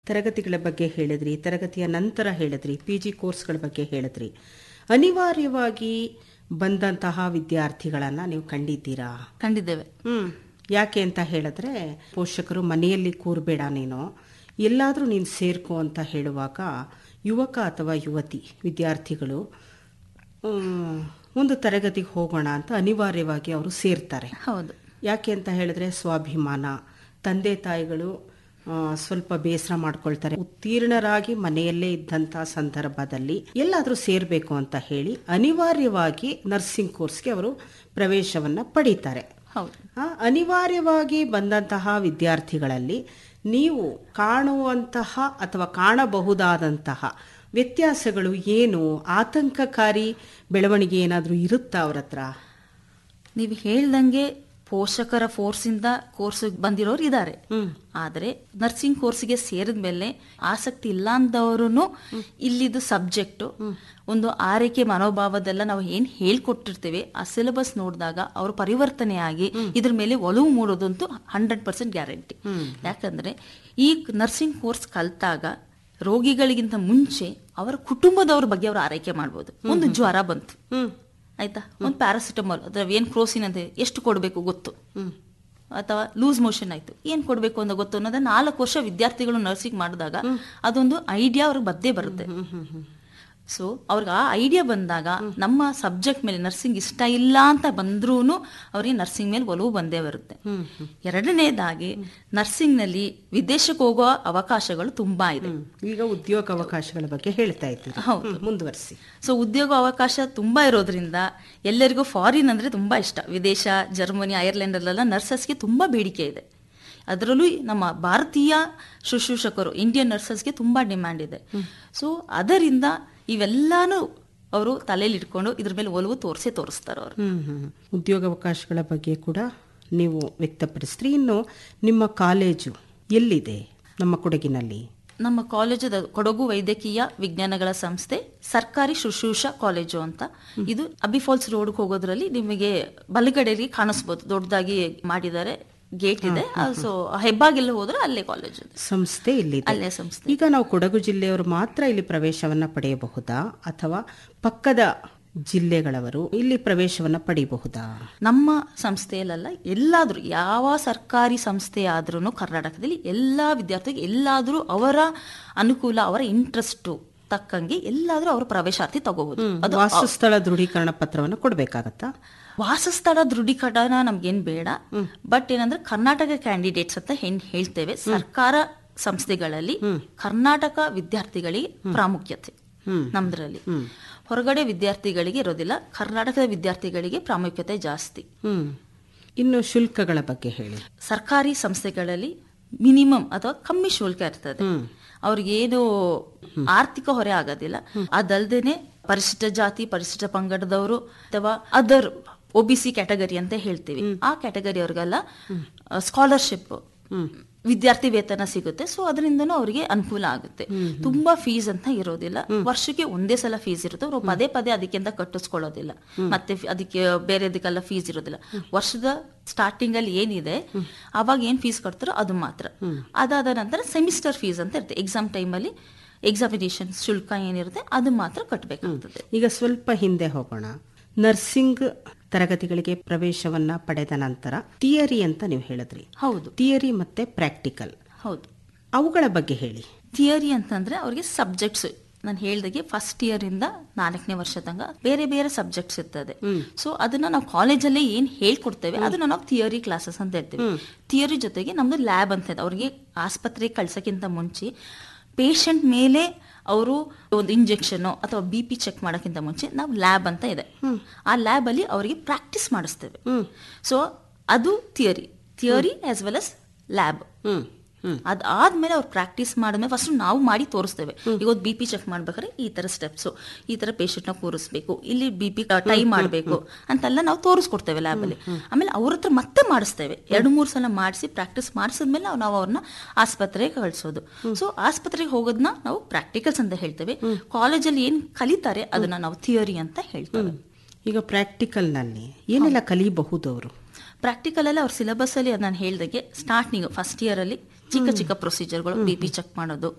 ತರಗತಿಗಳ ಬಗ್ಗೆ ಹೇಳಿದ್ರಿ ತರಗತಿಯ ನಂತರ ಹೇಳಿದ್ರಿ ಪಿ ಜಿ ಕೋರ್ಸ್ಗಳ ಬಗ್ಗೆ ಹೇಳಿದ್ರಿ ಅನಿವಾರ್ಯವಾಗಿ ಬಂದಂತಹ ವಿದ್ಯಾರ್ಥಿಗಳನ್ನ ನೀವು ಕಂಡಿದ್ದೀರಾ ಕಂಡಿದ್ದೇವೆ ಹ್ಮ್ ಯಾಕೆ ಅಂತ ಹೇಳಿದ್ರೆ ಪೋಷಕರು ಮನೆಯಲ್ಲಿ ಕೂರಬೇಡ ನೀನು ಎಲ್ಲಾದರೂ ನೀನು ಸೇರ್ಕೋ ಅಂತ ಹೇಳುವಾಗ ಯುವಕ ಅಥವಾ ಯುವತಿ ವಿದ್ಯಾರ್ಥಿಗಳು ಹ್ಮ್, ಒಂದು ತರಗತಿಗೆ ಹೋಗೋಣ ಅಂತ ಅನಿವಾರ್ಯವಾಗಿ ಅವರು ಸೇರ್ತಾರೆ ಹೌದು ಯಾಕೆ ಅಂತ ಹೇಳಿದ್ರೆ ಸ್ವಾಭಿಮಾನ ತಂದೆ ತಾಯಿಗಳು ಆ, ಸ್ವಲ್ಪ ಬೇಸರ ಮಾಡ್ಕೊಳ್ತಾರೆ ಉತ್ತೀರ್ಣರಾಗಿ ಮನೆಯಲ್ಲೇ ಇದ್ದಂಥ ಸಂದರ್ಭದಲ್ಲಿ ಎಲ್ಲಾದರೂ ಸೇರಬೇಕು ಅಂತ ಹೇಳಿ ಅನಿವಾರ್ಯವಾಗಿ ನರ್ಸಿಂಗ್ ಕೋರ್ಸ್ಗೆ ಅವರು ಪ್ರವೇಶವನ್ನ ಪಡೀತಾರೆ ಹೌದು ಆ, ಅನಿವಾರ್ಯವಾಗಿ ಬಂದಂತಹ ವಿದ್ಯಾರ್ಥಿಗಳಲ್ಲಿ ನೀವು ಕಾಣುವಂತಹ ಅಥವಾ ಕಾಣಬಹುದಾದಂತಹ ವ್ಯತ್ಯಾಸಗಳು ಏನು ಆತಂಕಕಾರಿ ಬೆಳವಣಿಗೆ ಏನಾದರೂ ಇರುತ್ತಾ ಅವ್ರ ಹತ್ರ ನೀವು ಹೇಳ್ದಂಗೆ ಪೋಷಕರ ಫೋರ್ಸಿಂದ ಕೋರ್ಸ್ ಬಂದಿರೋರು ಇದ್ದಾರೆ ಆದರೆ ನರ್ಸಿಂಗ್ ಕೋರ್ಸ್ಗೆ ಸೇರಿದ ಮೇಲೆ ಆಸಕ್ತಿ ಇಲ್ಲ ಅಂದವರು ಇಲ್ಲಿದ್ದು ಸಬ್ಜೆಕ್ಟ್ ಒಂದು ಆರೈಕೆ ಮನೋಭಾವದೆಲ್ಲ ನಾವು ಏನ್ ಹೇಳ್ಕೊಟ್ಟಿರ್ತೇವೆ ಆ ಸಿಲೆಬಸ್ ನೋಡಿದಾಗ ಅವರು ಪರಿವರ್ತನೆಯಾಗಿ ಇದ್ರ ಮೇಲೆ ಒಲವು ಮೂಡೋದಂತೂ ಹಂಡ್ರೆಡ್ ಪರ್ಸೆಂಟ್ ಗ್ಯಾರಂಟಿ ಯಾಕಂದ್ರೆ ಈ ನರ್ಸಿಂಗ್ ಕೋರ್ಸ್ ಕಲ್ತಾಗ ರೋಗಿಗಳಿಗಿಂತ ಮುಂಚೆ ಅವರ ಕುಟುಂಬದವ್ರ ಬಗ್ಗೆ ಅವರು ಆರೈಕೆ ಮಾಡ್ಬೋದು ಒಂದು ಜ್ವರ ಬಂತು ಆಯ್ತಾ ಒಂದು ಪ್ಯಾರಾಸಿಟಮಾಲ್ ಅದ್ರ ಏನ್ ಕ್ರೋಸಿನ್ ಅಂತ ಎಷ್ಟು ಕೊಡಬೇಕು ಗೊತ್ತು ಅಥವಾ ಲೂಸ್ ಮೋಷನ್ ಆಯ್ತು ಏನ್ ಕೊಡಬೇಕು ಅಂತ ಗೊತ್ತು ಅನ್ನೋದನ್ನ ನಾಲ್ಕು ವರ್ಷ ವಿದ್ಯಾರ್ಥಿಗಳು ನರ್ಸಿಂಗ್ ಮಾಡಿದಾಗ ಅದೊಂದು ಐಡಿಯಾ ಅವ್ರಿಗೆ ಬದ್ದೇ ಬರುತ್ತೆ ಸೊ ಅವ್ರಿಗೆ ಆ ಐಡಿಯಾ ಬಂದಾಗ ನಮ್ಮ ಸಬ್ಜೆಕ್ಟ್ ಮೇಲೆ ನರ್ಸಿಂಗ್ ಇಷ್ಟ ಇಲ್ಲ ಅಂತ ಬಂದ್ರೂ ಅವ್ರಿಗೆ ನರ್ಸಿಂಗ್ ಮೇಲೆ ಒಲವು ಬಂದೇ ಬರುತ್ತೆ ಎರಡನೇದಾಗಿ ನರ್ಸಿಂಗ್ ನಲ್ಲಿ ವಿದೇಶಕ್ಕೆ ಹೋಗೋ ಅವಕಾಶಗಳು ತುಂಬಾ ಇದೆ ಈಗ ಉದ್ಯೋಗ ಅವಕಾಶಗಳ ಬಗ್ಗೆ ಹೇಳ್ತಾ ಇದ್ದೀರಿ ಹೌದು. ಹ್ಮ್, ಮುಂದುವರಿಸಿ ಸೊ ಉದ್ಯೋಗ ಅವಕಾಶ ತುಂಬಾ ಇರೋದ್ರಿಂದ ಎಲ್ಲರಿಗೂ ಫಾರಿನ್ ಅಂದ್ರೆ ತುಂಬಾ ಇಷ್ಟ ವಿದೇಶ ಜರ್ಮನಿ ಐರ್ಲೆಂಡ್ ಅಲ್ಲೆಲ್ಲ ನರ್ಸಸ್ಗೆ ತುಂಬಾ ಬೇಡಿಕೆ ಇದೆ ಅದರಲ್ಲೂ ನಮ್ಮ ಭಾರತೀಯ ಶುಶ್ರೂಷಕರು ಇಂಡಿಯನ್ ನರ್ಸಸ್ಗೆ ತುಂಬಾ ಡಿಮ್ಯಾಂಡ್ ಇದೆ ಸೊ ಅದರಿಂದ ಇವೆಲ್ಲಾನು ಅವರು ತಲೆಯಲ್ಲಿ ಇಟ್ಕೊಂಡು ಇದ್ರ ಮೇಲೆ ಒಲವು ತೋರಿಸೇ ತೋರಿಸ್ತಾರೆ ಅವರು ಹ್ಮ್ ಹ್ಮ್ ಉದ್ಯೋಗಾವಕಾಶಗಳ ಬಗ್ಗೆ ಕೂಡ ನೀವು ವ್ಯಕ್ತಪಡಿಸ್ರಿ ಇನ್ನು ನಿಮ್ಮ ಕಾಲೇಜು ಎಲ್ಲಿದೆ ನಮ್ಮ ಕೊಡಗಿನಲ್ಲಿ ನಮ್ಮ ಕಾಲೇಜದ ಕೊಡಗು ವೈದ್ಯಕೀಯ ವಿಜ್ಞಾನಗಳ ಸಂಸ್ಥೆ ಸರ್ಕಾರಿ ಶುಶ್ರೂಷಾ ಕಾಲೇಜು ಅಂತ ಇದು ಅಬಿಫಾಲ್ಸ್ ರೋಡ್ ಹೋಗೋದ್ರಲ್ಲಿ ನಿಮಗೆ ಬಲಗಡೆಗೆ ಕಾಣಿಸ್ಬೋದು ದೊಡ್ಡದಾಗಿ ಮಾಡಿದ್ದಾರೆ ಗೇಟ್ ಇದೆ ಸೊ ಹೆಬ್ಬಾಗಿಲ್ಲ ಹೋದ್ರೆ ಅಲ್ಲೇ ಕಾಲೇಜ್ ಇದೆ ಸಂಸ್ಥೆ ಇಲ್ಲಿದೆ ಅಲ್ಲೇ ಸಂಸ್ಥೆ ಈಗ ನಾವು ಕೊಡಗು ಜಿಲ್ಲೆಯವರು ಮಾತ್ರ ಇಲ್ಲಿ ಪ್ರವೇಶವನ್ನ ಪಡೆಯಬಹುದಾ ಅಥವಾ ಪಕ್ಕದ ಜಿಲ್ಲೆಗಳವರು ಇಲ್ಲಿ ಪ್ರವೇಶವನ್ನ ಪಡೆಯಬಹುದಾ ನಮ್ಮ ಸಂಸ್ಥೆಯಲ್ಲ ಎಲ್ಲಾದ್ರೂ ಯಾವ ಸರ್ಕಾರಿ ಸಂಸ್ಥೆ ಆದ್ರೂ ಕರ್ನಾಟಕದಲ್ಲಿ ಎಲ್ಲಾ ವಿದ್ಯಾರ್ಥಿಗೆ ಎಲ್ಲಾದ್ರೂ ಅವರ ಅನುಕೂಲ ಅವರ ಇಂಟ್ರೆಸ್ಟ್ ತಕ್ಕಂಗೆ ಎಲ್ಲಾದ್ರೂ ಅವರು ಪ್ರವೇಶಾರ್ಥಿ ತಗೋಬಹುದು ಅದು ವಾಸಸ್ಥಳ ದೃಢೀಕರಣ ಪತ್ರವನ್ನು ಕೊಡ್ಬೇಕಾಗತ್ತಾ ವಾಸಸ್ಥಳ ದೃಢೀಕರಣ ನಮ್ಗೇನ್ ಬೇಡ ಬಟ್ ಏನಂದ್ರೆ ಕರ್ನಾಟಕ ಕ್ಯಾಂಡಿಡೇಟ್ಸ್ ಅಂತ ಹೆಣ್ ಹೇಳ್ತೇವೆ ಸರ್ಕಾರ ಸಂಸ್ಥೆಗಳಲ್ಲಿ ಕರ್ನಾಟಕ ವಿದ್ಯಾರ್ಥಿಗಳಿಗೆ ಪ್ರಾಮುಖ್ಯತೆ ನಮ್ದ್ರಲ್ಲಿ ಹೊರಗಡೆ ವಿದ್ಯಾರ್ಥಿಗಳಿಗೆ ಇರೋದಿಲ್ಲ ಕರ್ನಾಟಕದ ವಿದ್ಯಾರ್ಥಿಗಳಿಗೆ ಪ್ರಾಮುಖ್ಯತೆ ಜಾಸ್ತಿ ಹ್ಮ್ ಇನ್ನು ಶುಲ್ಕಗಳ ಬಗ್ಗೆ ಹೇಳಿ ಸರ್ಕಾರಿ ಸಂಸ್ಥೆಗಳಲ್ಲಿ ಮಿನಿಮಮ್ ಅಥವಾ ಕಮ್ಮಿ ಶುಲ್ಕ ಇರ್ತದೆ ಅವ್ರಿಗೇನು ಆರ್ಥಿಕ ಹೊರೆ ಆಗೋದಿಲ್ಲ ಅದಲ್ದೇನೆ ಪರಿಶಿಷ್ಟ ಜಾತಿ ಪರಿಶಿಷ್ಟ ಪಂಗಡದವರು ಅಥವಾ other O B C category ಅಂತ ಹೇಳ್ತೀವಿ ಆ ಕ್ಯಾಟಗರಿ ಅವ್ರಿಗೆಲ್ಲ ಸ್ಕಾಲರ್ಶಿಪ್ ವಿದ್ಯಾರ್ಥಿ ವೇತನ ಸಿಗುತ್ತೆ ಸೊ ಅದರಿಂದನೂ ಅವರಿಗೆ ಅನುಕೂಲ ಆಗುತ್ತೆ ತುಂಬಾ ಫೀಸ್ ಅಂತ ಇರೋದಿಲ್ಲ ವರ್ಷಕ್ಕೆ ಒಂದೇ ಸಲ ಫೀಸ್ ಇರುತ್ತೆ ಅವ್ರು ಪದೇ ಪದೇ ಅದಕ್ಕೆ ಅಂತ ಕಟ್ಟಿಸ್ಕೊಳ್ಳೋದಿಲ್ಲ ಮತ್ತೆ ಫಿ- ಅದಕ್ಕೆ ಬೇರೆದಕ್ಕೆಲ್ಲ ಫೀಸ್ ಇರೋದಿಲ್ಲ ವರ್ಷದ ಸ್ಟಾರ್ಟಿಂಗ್ ಅಲ್ಲಿ ಏನಿದೆ ಅವಾಗ ಏನ್ ಫೀಸ್ ಕಟ್ತಾರೋ ಅದು ಮಾತ್ರ ಅದಾದ ನಂತರ ಸೆಮಿಸ್ಟರ್ ಫೀಸ್ ಅಂತ ಇರುತ್ತೆ ಎಕ್ಸಾಮ್ ಟೈಮಲ್ಲಿ ಎಕ್ಸಾಮಿನೇಷನ್ ಶುಲ್ಕ ಏನಿರುತ್ತೆ ಅದು ಮಾತ್ರ ಕಟ್ಟಬೇಕಾಗ್ತದೆ ಈಗ ಸ್ವಲ್ಪ ಹಿಂದೆ ಹೋಗೋಣ ನರ್ಸಿಂಗ್ ತರಗತಿಗಳಿಗೆ ಪ್ರವೇಶವನ್ನ ಪಡೆದ ನಂತರ ಥಿಯರಿ ಅಂತ ನೀವು ಹೇಳಿದ್ರಿ ಹೌದು ಥಿಯರಿ ಮತ್ತೆ ಪ್ರಾಕ್ಟಿಕಲ್ ಹೌದು ಅವುಗಳ ಬಗ್ಗೆ ಹೇಳಿ ಥಿಯರಿ ಅಂತಂದ್ರೆ ಅವ್ರಿಗೆ ಸಬ್ಜೆಕ್ಟ್ಸ್ ನಾನು ಹೇಳ್ದಾಗೆ ಫಸ್ಟ್ ಇಯರ್ ಇಂದ ನಾಲ್ಕನೇ ವರ್ಷ ತನಕ ಬೇರೆ ಬೇರೆ ಸಬ್ಜೆಕ್ಟ್ಸ್ ಇರ್ತದೆ ಸೊ ಅದನ್ನ ನಾವು ಕಾಲೇಜಲ್ಲೇ ಏನ್ ಹೇಳ್ಕೊಡ್ತೇವೆ ಅದನ್ನ ನಾವು ಥಿಯರಿ ಕ್ಲಾಸಸ್ ಅಂತ ಹೇಳ್ತೇವೆ ಥಿಯರಿ ಜೊತೆಗೆ ನಮ್ದು ಲ್ಯಾಬ್ ಅಂತ ಇದೆ ಅವ್ರಿಗೆ ಆಸ್ಪತ್ರೆಗೆ ಕಳ್ಸಕ್ಕಿಂತ ಮುಂಚೆ ಪೇಷಂಟ್ ಮೇಲೆ ಅವರು ಒಂದು ಇಂಜೆಕ್ಷನ್ ಅಥವಾ ಬಿ ಪಿ ಚೆಕ್ ಮಾಡೋಕ್ಕಿಂತ ಮುಂಚೆ ನಾವು ಲ್ಯಾಬ್ ಅಂತ ಇದೆ ಆ ಲ್ಯಾಬ್ ಅಲ್ಲಿ ಅವರಿಗೆ ಪ್ರಾಕ್ಟೀಸ್ ಮಾಡಿಸ್ತೇವೆ ಸೊ ಅದು theory theory as well as lab hmm hmm ಅದಾದ್ಮೇಲೆ ಅವ್ರು ಪ್ರಾಕ್ಟೀಸ್ ಮಾಡಿದ್ಮೇಲೆ ಫಸ್ಟ್ ನಾವು ಮಾಡಿ ತೋರಿಸ್ತೇವೆ ಈಗ ಒಂದು ಬಿ ಪಿ ಚೆಕ್ ಮಾಡ್ಬೇಕಾದ್ರೆ ಈ ತರ ಸ್ಟೆಪ್ಸ್ ಈ ತರ ಪೇಷಂಟ್ ನ ಕೂರಿಸ್ಬೇಕು ಇಲ್ಲಿ ಬಿ ಪಿ ಟೈ ಮಾಡಬೇಕು ಅಂತೆಲ್ಲ ನಾವು ತೋರಿಸ್ಕೊಡ್ತೇವೆ ಲ್ಯಾಬ್ ಅಲ್ಲಿ ಆಮೇಲೆ ಅವ್ರ ಹತ್ರ ಮತ್ತೆ ಮಾಡಿಸ್ತೇವೆ ಎರಡು ಮೂರು ಸಲ ಮಾಡಿಸಿ ಪ್ರಾಕ್ಟೀಸ್ ಮಾಡಿಸಿದ್ಮೇಲೆ ನಾವು- ನಾವು ಅವ್ರನ್ನ ಆಸ್ಪತ್ರೆಗೆ ಕಳಿಸೋದು ಸೊ ಆಸ್ಪತ್ರೆಗೆ ಹೋಗೋದನ್ನ ನಾವು ಪ್ರಾಕ್ಟಿಕಲ್ಸ್ ಅಂತ ಹೇಳ್ತೇವೆ ಕಾಲೇಜಲ್ಲಿ ಏನ್ ಕಲಿತಾರೆ ಅದನ್ನ ನಾವು ಥಿಯರಿ ಅಂತ ಹೇಳ್ತೇವೆ ಈಗ ಪ್ರಾಕ್ಟಿಕಲ್ನಲ್ಲಿ ಏನೆಲ್ಲ ಕಲಿಯಬಹುದು ಅವರು ಪ್ರಾಕ್ಟಿಕಲ್ ಅಲ್ಲಿ ಅವ್ರ ಸಿಲೆಬಸ್ ಅಲ್ಲಿ ನಾನು ಹೇಳ್ದಾಗೆ ಸ್ಟಾರ್ಟಿಂಗ್ ಫಸ್ಟ್ ಇಯರ್ ಅಲ್ಲಿ ಚಿಕ್ಕ ಚಿಕ್ಕ ಪ್ರೊಸೀಜರ್ಗಳು ಬಿ ಪಿ ಚೆಕ್ ಮಾಡೋದು